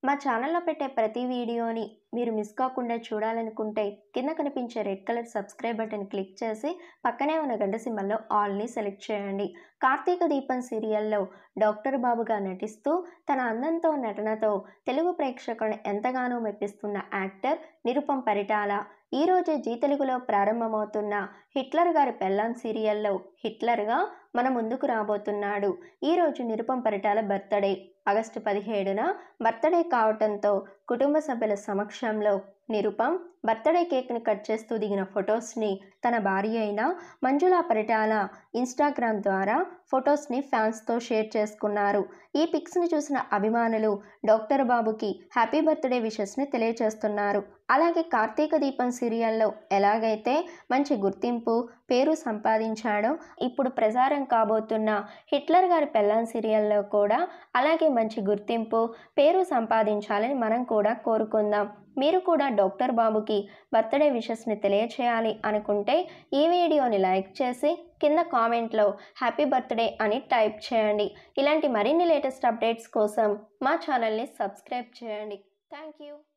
మా ఛానల్లో పెట్టే ప్రతి వీడియోని మీరు మిస్ కాకుండా చూడాలనుకుంటే కింద కనిపించే red colour subscribe button click చేసి పక్కనే ఉన్న గంట సింబల్లో ఆల్ని సెలెక్ట్ చేయండి కార్తీక దీపం సీరియల్లో డాక్టర్ బాబుగా నటిస్తూ తన అందంతో నటనతో తెలుగు ప్రేక్షకులను ఎంతగానో మెప్పిస్తున్న యాక్టర్ నిరుపం పరిటాల ఈరోజే జీ తెలుగులో ప్రారంభమవుతున్న హిట్లర్ గారి పెళ్ళాం సీరియల్లో హిట్లర్గా మన ముందుకు రాబోతున్నాడు ఈరోజు నిరుపం పరిటాల బర్త్డే ఆగస్టు పదిహేడున బర్త్డే కావటంతో కుటుంబ సభ్యుల సమక్షంలో నిరుపం బర్త్డే కేక్ని కట్ చేస్తూ దిగిన ఫొటోస్ని తన భార్య అయిన మంజులా పరిటాల ఇన్స్టాగ్రామ్ ద్వారా ఫొటోస్ని ఫ్యాన్స్తో షేర్ చేసుకున్నారు ఈ పిక్స్ని చూసిన అభిమానులు డాక్టర్ బాబుకి హ్యాపీ బర్త్డే విషెస్ని తెలియజేస్తున్నారు అలాగే కార్తీక దీపం సీరియల్లో ఎలాగైతే మంచి గుర్తింపు పేరు సంపాదించాడో ఇప్పుడు ప్రసారం కాబోతున్న హిట్లర్ గారి పెళ్ళాం సీరియల్లో కూడా అలాగే మంచి గుర్తింపు పేరు సంపాదించాలని మనం కూడా కోరుకుందాం మీరు కూడా డాక్టర్ బాబుకి బర్త్డే విషెస్ని తెలియచేయాలి అనుకుంటే ఈ వీడియోని లైక్ చేసి కింద కామెంట్లో హ్యాపీ బర్త్డే అని టైప్ చేయండి ఇలాంటి మరిన్ని లేటెస్ట్ అప్డేట్స్ కోసం మా ఛానల్ని సబ్స్క్రైబ్ చేయండి థ్యాంక్ యూ